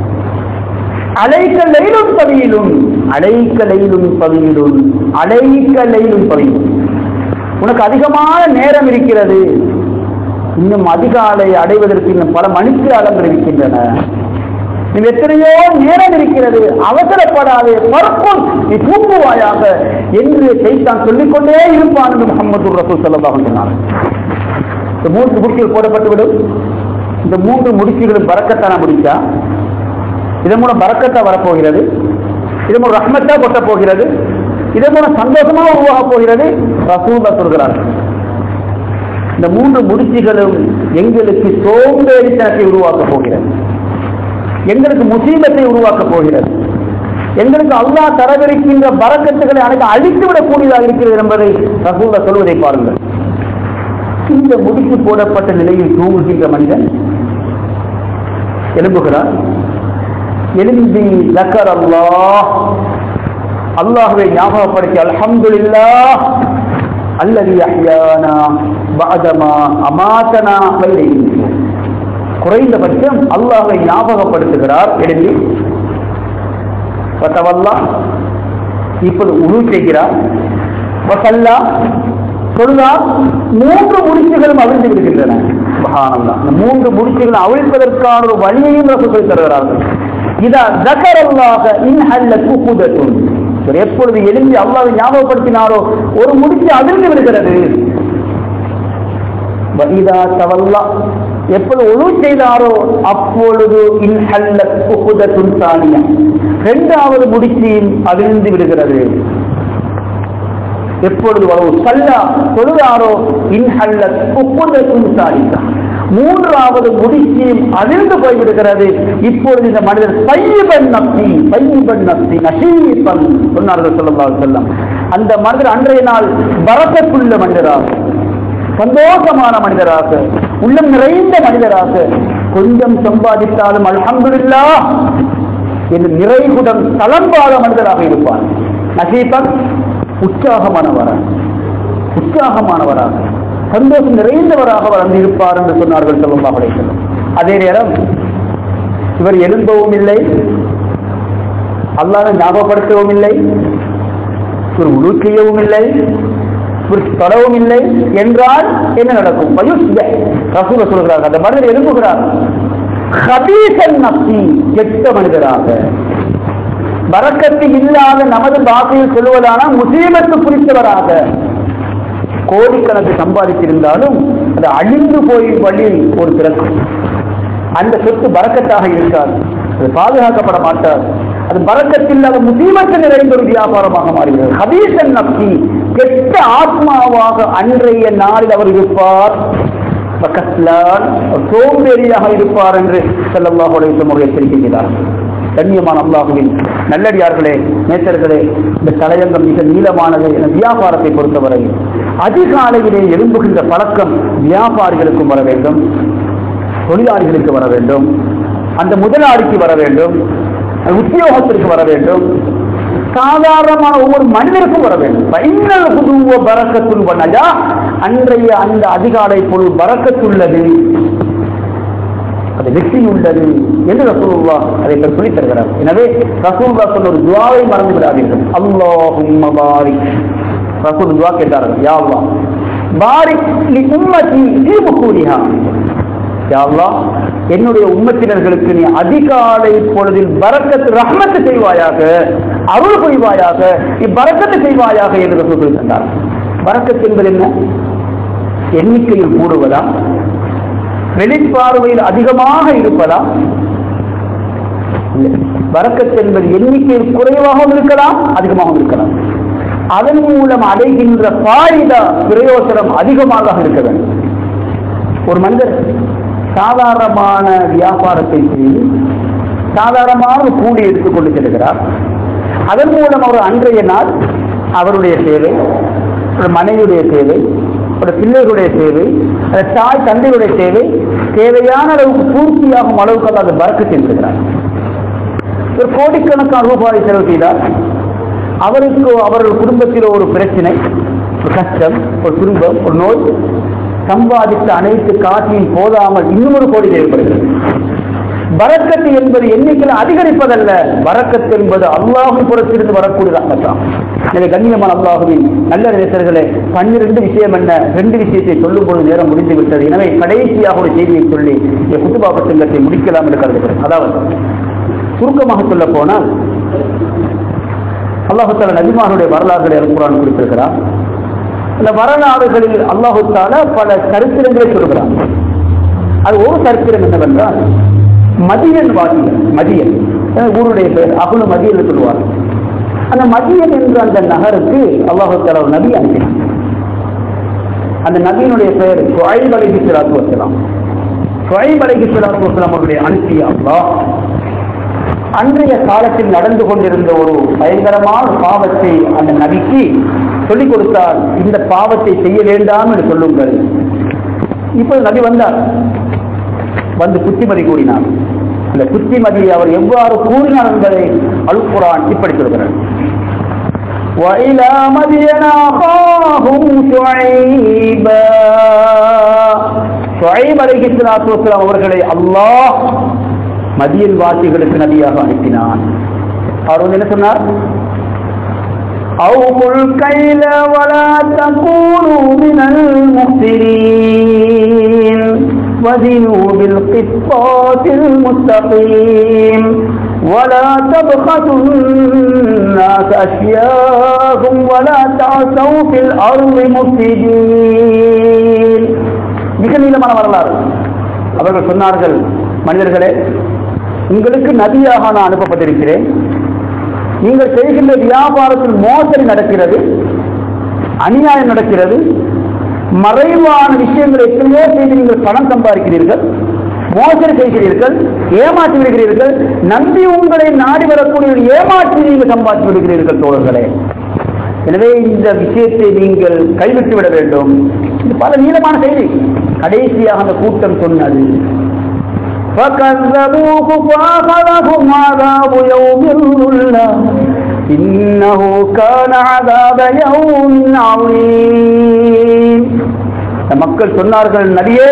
அலைக்கலையிலும் பதியிலும் அலைக்கலையிலும் பதியிலும் அலைக்கலையிலும் பதியிலும் உனக்கு அதிகமான நேரம் இருக்கிறது இன்னும் அதிகாலை அடைவதற்கு இன்னும் பல மணிக்காலங்கள் இருக்கின்றன நீ எத்தனையோ நேரம் இருக்கிறது அவசரப்படாதே பறக்கும் நீ தூங்குவாயாக என்று செய்தான் சொல்லிக்கொண்டே இருப்பான் என்று முகமது ரசூல் செல்லதாக சொன்னார் இந்த மூன்று முடிச்சுகள் போடப்பட்டுவிடும் இந்த மூன்று முடிச்சுகளும் பறக்கத்தான முடிச்சா இதன் மூலம் பறக்கத்தா வரப்போகிறது இதன் மூலம் ரஹ்மத்தா கொட்ட போகிறது இதன் மூலம் சந்தோஷமா உருவாக போகிறது ரசூலா சொல்கிறார்கள் இந்த மூன்று முடிச்சுகளும் எங்களுக்கு சோம்பேறித்தனத்தை உருவாக்க போகிறது எங்களுக்கு முசீபத்தை உருவாக்க போகிறது எங்களுக்கு அல்லாஹ் தரவிருக்கின்ற பறக்கத்துகளை அனைத்து அழித்து விடக்கூடியதாக இருக்கிறது என்பதை ரசூலா சொல்வதை பாருங்கள் இந்த முடிச்சு போடப்பட்ட நிலையில் தூங்குகின்ற மனிதன் எழும்புகிறார் எழும்பி ஜக்கர் அல்லாஹ் அல்லாஹுவை ஞாபகப்படுத்தி அல்ஹம்துலில்லாஹ் அல்லது அஹ்யானா பஅதமா அமாதனா வைலைஹி குறைந்தபட்சம் அல்லாஹை ஞாபகப்படுத்துகிறார் எழுதி வத்தவல்லா இப்போது உரு செய்கிறார் வசல்லா சொல்லுவார் மூன்று முடிச்சுகளும் அவிழ்ந்து விடுகின்றன சுபஹானல்லாஹ். இந்த மூன்று முடிச்சுகளும் அவிழ்ப்பதற்கான ஒரு வழியையும் ரசூல் தருகிறார்கள் இதா ஜக்கரல்லாக இன் அல்ல குகுதத்துன் இவர் எப்பொழுது எழுந்தி அல்லாவை ஞாபகப்படுத்தினாரோ ஒரு முடிச்சு அதிர்ந்து விடுகிறது வஇதா தவல்லா எப்பொழுது ஒழு செய்தாரோ அப்பொழுது இன் அல்ல குகுதத்துன் சானியா இரண்டாவது முடிச்சியும் அவிழ்ந்து விடுகிறது எப்பொழுது வரும் சல்லா தொழுதாரோ இன்ஹல்ல குப்புதற்கும் சாதித்தான் மூன்றாவது முடிச்சியும் அழிந்து போய்விடுகிறது இப்பொழுது இந்த மனிதர் பையபன் நப்தி பையபன் நப்தி நசீபன் சொன்னார்கள் சொல்லலாம் செல்லம் அந்த மனிதர் அன்றைய நாள் பரக்கத்துள்ள மனிதராக சந்தோஷமான மனிதராக உள்ளம் நிறைந்த மனிதராக கொஞ்சம் சம்பாதித்தாலும் அல்ஹம்துலில்லாஹ் என்று நிறைகுடம் தளம்பாத மனிதராக இருப்பார் நசீபன் உற்சாகமானவராக உற்சாகமானவராக சந்தோஷம் நிறைந்தவராக அவர் வந்து இருப்பார் என்று சொன்னார்கள் செல்வம் செல்லும் அதே நேரம் இவர் எழும்பவும் இல்லை அல்லாத ஞாபகப்படுத்தவும் இல்லை ஒரு உழு செய்யவும் இல்லை ஒரு தொடவும் இல்லை என்றால் என்ன நடக்கும் வயுஸ்ய ரசூல சொல்கிறார் அந்த மனிதர் எழுப்புகிறார் ஹபீசன் நப்தி கெட்ட மனிதராக பறக்கத்து இல்லாத நமது பாஷையில் சொல்லுவதான முசீபத்து குறித்தவராக கோடிக்கணக்கு சம்பாதித்திருந்தாலும் அது அழிந்து போய் வழியில் ஒரு பிறக்கும் அந்த சொத்து பறக்கத்தாக இருக்காது அது பாதுகாக்கப்பட மாட்டார் அது பறக்கத்தில்லாத முசீபத்து நிறைந்த ஒரு வியாபாரமாக மாறுகிறது ஹபீசன் நப்தி கெட்ட ஆத்மாவாக அன்றைய நாளில் அவர் இருப்பார் பக்கத்லான் சோம்பேறியாக இருப்பார் என்று செல்லல்லாஹுடைய முறை எச்சரிக்கிறார் கண்ணியமான அல்லாஹுவின் நல்லடியார்களே நேசர்களே இந்த தலையங்கம் மிக நீளமானது என வியாபாரத்தை பொறுத்தவரை அதிகாலையிலே எழும்புகின்ற பழக்கம் வியாபாரிகளுக்கும் வர வேண்டும் தொழிலாளிகளுக்கு வர வேண்டும் அந்த முதலாளிக்கு வர வேண்டும் அந்த உத்தியோகத்திற்கு வர வேண்டும் சாதாரணமான ஒவ்வொரு மனிதருக்கும் வர வேண்டும் பைனல் புதுவ பறக்கத்துள் பண்ணஜா அன்றைய அந்த அதிகாலை பொருள் பறக்கத்துள்ளது அது வெற்றி உள்ளது என்று ரசூலுல்லா அதை சொல்லித் தருகிறார் எனவே ரசூலுல்லா சொன்ன ஒரு துவாவை மறந்து விடாதீர்கள் அல்லாஹும் பாரிக் ரசூல் துவா கேட்டார்கள் யா அல்லாஹ் பாரிக் லி உம்மதி ஃபீ புகூரிஹா யா அல்லாஹ் என்னுடைய உம்மத்தினர்களுக்கு நீ அதிகாலை பொழுதில் பரக்கத்து ரஹ்மத்து செய்வாயாக அருள் புரிவாயாக நீ பரக்கத்து செய்வாயாக என்று ரசூல் சொல்லி தந்தார் பரக்கத்து என்பது என்ன எண்ணிக்கையில் கூடுவதா வெளிப்பார்வையில் அதிகமாக இருப்பதா இல்லை வரக்கத் என்பது எண்ணிக்கையில் குறைவாகவும் இருக்கலாம் அதிகமாகவும் இருக்கலாம் அதன் மூலம் அடைகின்ற பாயிதா பிரயோசனம் அதிகமாக இருக்க வேண்டும் ஒரு மனிதர் சாதாரணமான வியாபாரத்தை செய்து சாதாரணமான ஒரு கூலி எடுத்துக்கொண்டு செல்கிறார் அதன் மூலம் அவர் அன்றைய நாள் அவருடைய சேவை ஒரு மனைவியுடைய சேவை ஒரு பிள்ளைகளுடைய சேவை அந்த தாய் தந்தையுடைய சேவை தேவையான அளவுக்கு பூர்த்தியாகும் அளவுக்கு அது பறக்க சென்றுகிறார் ஒரு கோடிக்கணக்கான ரூபாய் செலவு செய்தார் அவருக்கு அவர்கள் குடும்பத்தில் ஒரு பிரச்சனை ஒரு கஷ்டம் ஒரு துன்பம் ஒரு நோய் சம்பாதித்த அனைத்து காசியும் போதாமல் இன்னும் ஒரு கோடி தேவைப்படுகிறது வரக்கத்து என்பது எண்ணிக்கையில் அதிகரிப்பதல்ல வரக்கத்து என்பது அல்லாஹும் புறத்திலிருந்து வரக்கூடிய ரஹ்மத்தான் எனவே கண்ணியமான அல்லாஹுவின் நல்ல நேசர்களே பன்னிரண்டு விஷயம் என்ன ரெண்டு விஷயத்தை சொல்லும் பொழுது நேரம் முடிந்து விட்டது எனவே கடைசியாக ஒரு செய்தியை சொல்லி இந்த குத்துபா பிரசங்கத்தை முடிக்கலாம் என்று கருதுகிறேன் அதாவது சுருக்கமாக சொல்ல போனால் அல்லாஹுத்தால நபிமானுடைய வரலாறுகளை அல்குரான் குறிப்பிருக்கிறார் அந்த வரலாறுகளில் அல்லாஹுத்தால பல சரித்திரங்களை சொல்கிறார் அது ஒரு சரித்திரம் என்னவென்றால் மதியன் வாசிகள் மதியன் ஊருடைய பேர் அகுல மதியன் சொல்லுவார் அந்த மதியன் என்ற அந்த நகருக்கு அல்லாஹுத்தால ஒரு நபி அனுப்பினார் அந்த நபியினுடைய பெயர் சுவைப் அலைஹி ஸலாத்து வஸலாம் சுவைப் அலைஹி ஸலாத்து வஸலாம் அவருடைய அனுப்பிய அல்லாஹ் அன்றைய காலத்தில் நடந்து கொண்டிருந்த ஒரு பயங்கரமான பாவத்தை அந்த நபிக்கு சொல்லிக் கொடுத்தார் இந்த பாவத்தை செய்ய வேண்டாம் என்று சொல்லுங்கள் இப்போது நபி வந்தார் வந்து புத்திமதி கூறினார் அந்த புத்திமதி அவர் எவ்வாறு கூறினார் என்பதை அல்குரான் இப்படி சொல்கிறார் وإلى مدين أخاهم شعيبا ஷுஐப் அலைஹிஸ்ஸலாத்து வஸலாம் அவர்களை அல்லாஹ் மதியன் வாசிகளுக்கு நபியாக அனுப்பினான் அவர் வந்து என்ன சொன்னார் أوفوا الكيل ولا تكونوا من المخسرين وزنوا بالقسطاس المستقيم ولا تبخسوا الناس أشياءهم ولا تعثوا في الأرض مفسدين மிக நீளமான வரலாறு அவர்கள் சொன்னார்கள் மனிதர்களே உங்களுக்கு நபியாக நான் அனுப்பப்பட்டிருக்கிறேன் நீங்கள் செய்கின்ற வியாபாரத்தில் மோசடி நடக்கிறது அநியாயம் நடக்கிறது மறைவான விஷயங்களை எத்தனையோ செய்து நீங்கள் பணம் சம்பாதிக்கிறீர்கள் மோசடி செய்கிறீர்கள் ஏமாற்றி விடுகிறீர்கள் நம்பி உங்களை நாடி வரக்கூடிய ஏமாற்றி நீங்கள் சம்பாதித்து விடுகிறீர்கள் தோழர்களே எனவே இந்த விஷயத்தை நீங்கள் கைவிட்டு விட வேண்டும் இது பல நீளமான செய்தி கடைசியாக அந்த கூட்டம் சொன்னது فكذبوه فأخذهم عذاب يوم الظلة إنه كان عذاب يوم عظيم மக்கள் சொன்னார்கள் நடிகே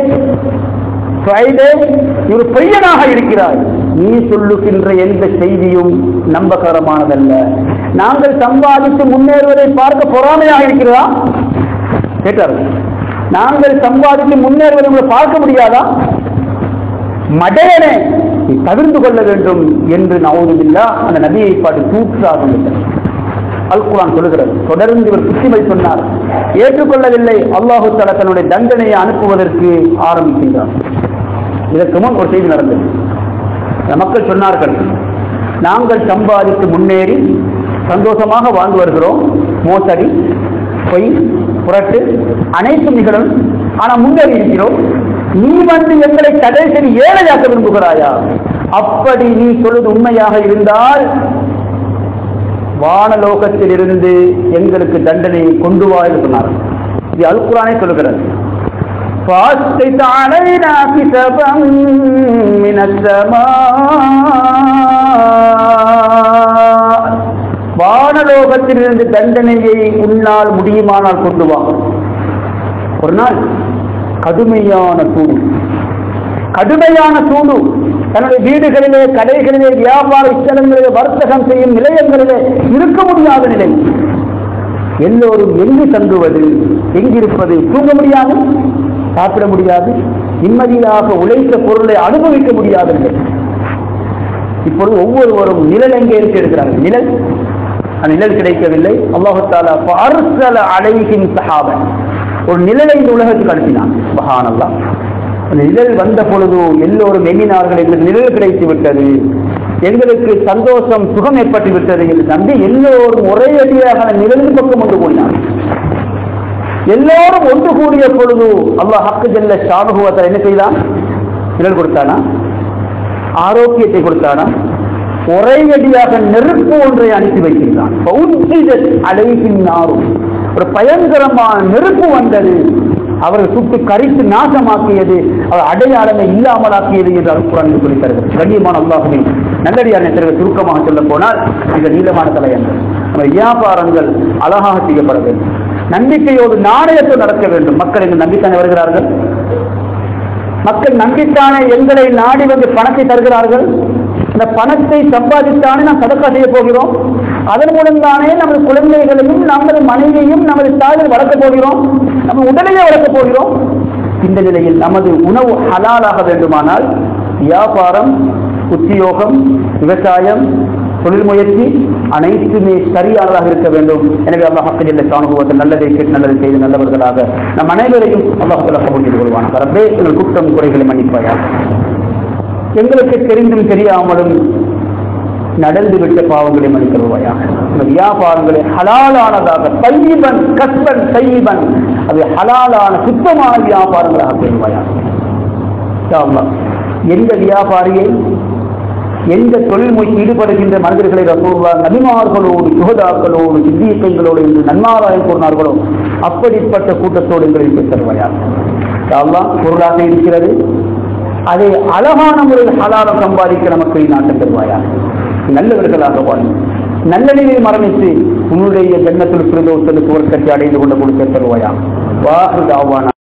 ஒரு பொய்யனாக இருக்கிறாய் நீ சொல்லுகின்ற எந்த செய்தியும் நம்பகரமானதல்ல நாங்கள் சம்பாதித்து முன்னேறுவதை பார்க்க பொறாமையாக இருக்கிறதா கேட்டார்கள் நாங்கள் சம்பாதித்து முன்னேறுவதை உங்களை பார்க்க முடியாதா மடையனே நீ தவிர்த்து கொள்ள வேண்டும் என்று நவுதுபில்லா அந்த நபியை பாட்டு தூற்றாக அல்குரான் சொல்லுகிறது தொடர்ந்து இவர் புத்திமை சொன்னார் ஏற்றுக்கொள்ளவில்லை அல்லாஹு தலா தன்னுடைய தண்டனையை அனுப்புவதற்கு ஆரம்பிக்கின்றார் இதற்கு முன் ஒரு செய்தி நடந்தது மக்கள் சொன்னார்கள் நாங்கள் சம்பாதித்து முன்னேறி சந்தோஷமாக வாழ்ந்து வருகிறோம் மோசடி பொய் புரட்டு அனைத்தும் நிகழும் ஆனால் முன்னேறி இருக்கிறோம் நீ வந்து எங்களை தடை செய்து ஏழையாக்க விரும்புகிறாயா அப்படி நீ சொல்வது உண்மையாக இருந்தால் வானலோகத்தில் இருந்து எங்களுக்கு தண்டனை கொண்டு வா என்று சொன்னார் இது அல்குரானே சொல்லுகிறது فأسقط علينا كسبا من السماء வானலோகத்திலிருந்து தண்டனையை உன்னால் முடியுமானால் கொண்டு வா ஒரு நாள் கடுமையான சூடு கடுமையான சூடு தன்னுடைய வீடுகளிலே கடைகளிலே வியாபார ஸ்தலங்களிலே வர்த்தகம் செய்யும் நிலையங்களிலே இருக்க முடியாத நிலை எல்லோரும் எங்கு தங்குவது எங்கிருப்பது தூங்க முடியாது சாப்பிட முடியாது நிம்மதியாக உழைத்த பொருளை அனுபவிக்க முடியாத நிலை இப்பொழுது ஒவ்வொருவரும் நிழல் எங்கே இருக்கு எடுக்கிறார்கள் நிழல் அந்த நிழல் கிடைக்கவில்லை அல்லாஹால அலைகின் சஹாபன் ஒரு நிழலை இந்த உலகத்துக்கு அனுப்பினான் மகானல்லா அந்த நிழல் வந்த பொழுது எல்லோரும் எண்ணினார்கள் என்று நிழல் கிடைத்து விட்டது எங்களுக்கு சந்தோஷம் சுகம் ஏற்பட்டு விட்டது என்று நம்பி எல்லோரும் ஒரே அடியாக நிழலின் பக்கம் ஒன்று கூடினார் எல்லோரும் ஒன்று கூடிய பொழுது அல்லாஹ் ஹக்கு ஜல்ல ஷானுகுவத்தில் என்ன செய்தான் நிழல் கொடுத்தானா ஆரோக்கியத்தை கொடுத்தானா ஒரே அடியாக நெருப்பு ஒன்றை அனுப்பி வைக்கின்றான் அலைகின் நாரும் ஒரு பயங்கரமான நெருப்பு வந்தது அவர்கள் சுட்டு கரித்து நாசமாக்கியது அவர் அடையாளமை இல்லாமலாக்கியது என்று அல்குரான் சொல்லி தருகிறது கண்ணியமான அல்லாஹுமே நல்லடியான பிறகு சுருக்கமாக சொல்ல போனால் மிக நீளமான தலையங்கள் நம்ம வியாபாரங்கள் அழகாக செய்யப்பட வேண்டும் நம்பிக்கையோடு நாணயத்தோடு நடக்க வேண்டும் மக்கள் இங்கு நம்பித்தானே வருகிறார்கள் மக்கள் நம்பித்தானே எங்களை நாடி வந்து பணத்தை தருகிறார்கள் அந்த பணத்தை சம்பாதித்தானே நாம் சதக்கா செய்ய போகிறோம் அதன் மூலம் தானே நமது குழந்தைகளையும் நமது மனைவியையும் நமது தாயை வளர்க்க போகிறோம் நம்ம உடலையே வளர்க்க போகிறோம் இந்த நிலையில் நமது உணவு ஹலாலாக வேண்டுமானால் வியாபாரம் உத்தியோகம் விவசாயம் தொழில் முயற்சி அனைத்துமே சரியானதாக இருக்க வேண்டும் எனவே அல்லாஹ் ஹக்கஜல்ல சாணுபவத்தில் நல்லதை கேட்டு நல்லதை செய்து நல்லவர்களாக நம் அனைவரையும் அல்லாஹ் கபூல் செய்து கொள்வான் ரப்பே எங்கள் குற்றம் குறைகளை மன்னிப்பாயாக எங்களுக்கு தெரிந்தும் தெரியாமலும் நடந்துவிட்ட பாவங்களை மன்னித்தருவாயாக இந்த வியாபாரங்களை ஹலாலானதாக தையீபன் கஸ்பன் தையீபன் அது ஹலாலான சுத்தமான வியாபாரங்களாக பெறுவாயாக யா அல்லாஹ், எந்த வியாபாரியை எந்த தொழில் மொழிக்கு ஈடுபடுகின்ற மனிதர்களை ரசூல்லா நபிமார்களோடு சுகதாக்களோடு சித்தியக்கங்களோடு என்று நன்மாராயம் கூறினார்களோ அப்படிப்பட்ட கூட்டத்தோடு எங்களுக்கு தருவாயா அல்லாஹ் பொருளாக இருக்கிறது அதை அழகான முறையில் ஹலாலம் சம்பாதிக்க நமக்கு நாட்டம் தருவாயா நல்லவர்களாக வாழும் நல்ல நிலையில் மரணித்து உன்னுடைய ஜன்னத்தில் பிரதோஷத்தில் சுவர்க்கத்தை அடைந்து கொண்ட கொடுக்க தருவாயா வாஹு தாவானா